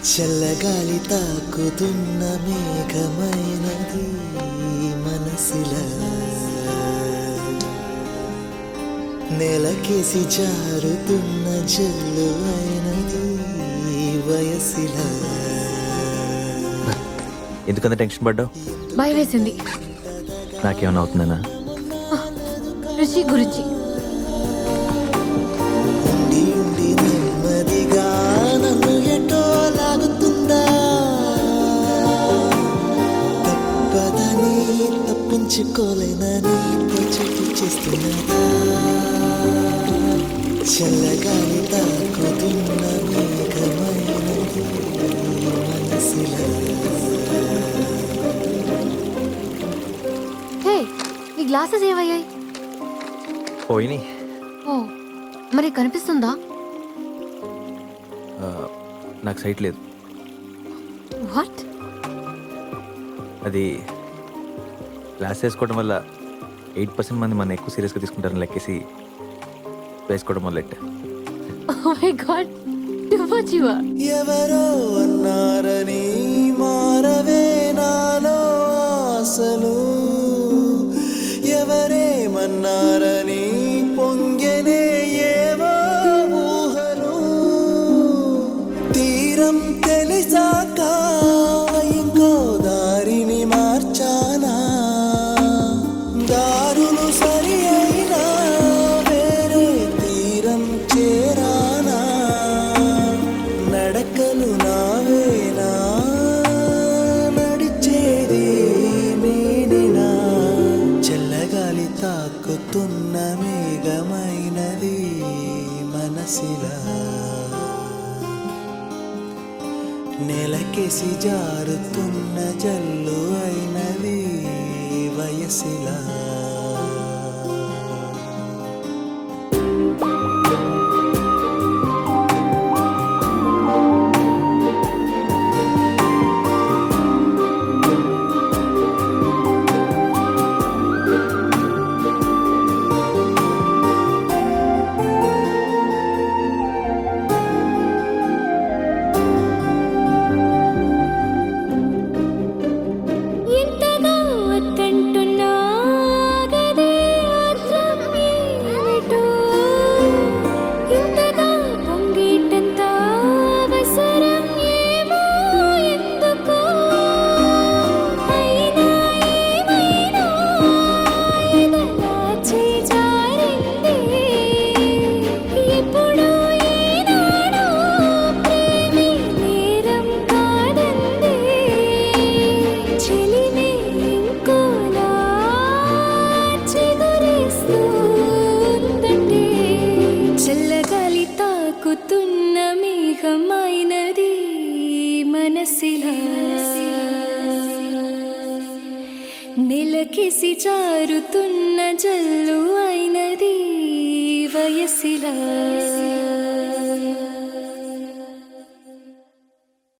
చల్లగాలి తాకుతున్న మేఘమైనది మనసిలా నెలకేసి జారుతున్న జల్లు అయినది వయసిలా ఎందుకంత టెన్షన్ పడ్డావు భయం వేసింది నాకేమైనా అవుతుందనా రుచి గురించి ఉండి ఉండి నెమ్మదిగా నన్ను ఎటో లాగుతుందా తప్పదని తప్పించుకోలేనని చెట్టు చేస్తున్నదా చల్లగాలి తాకుతున్న మేఘమైనది మనసిలా హే నీ గ్లాసెస్ ఏమయ్యాయి పోయినాయి ఓ మరి కనిపిస్తుందా ఆ, నాకు సైట్ లేదు వాట్ అది క్లాస్ వేసుకోవడం వల్ల ఎయిట్ పర్సెంట్ మంది మన ఎక్కువ సీరియస్గా తీసుకుంటారని లెక్కేసి వేసుకోవడం మొదలెట్టా oh my god too much you are ఎవరో అన్నారని మారవే నాలో ఆశలు ఎవరేమన్నారని పొంగెనే ఏవో ఊహలు తీరం తెలిసాక ఇంకో దారిని మార్చానా దారులు సరి అయినా వేరే తీరం చేరానా నడకలు నావేనా నడిచేది నేనేనా చల్లగాలి తాకుతున్న మేఘమైనది మనసిలా నెలకేసి జారుతున్న జల్లు అయినది వయసిలా ఎంతగా వద్దంటున్నా గదే అర్థం ఏమిటో ఇంతగా పొంగేటంత అవసరం ఏమో ఎందుకో అయినా ఏమైనా ఎదలా చేజారింది ఎప్పుడో ఏనాడో ప్రేమే నేరం కాదంది చెలిమే ఇంకోలా చిగురిస్తుందంటే చల్లగాలి తాకుతున్న మేఘమైనది మనసిలా నెలకేసి జారుతున్న జల్లు అయినది వయసిలా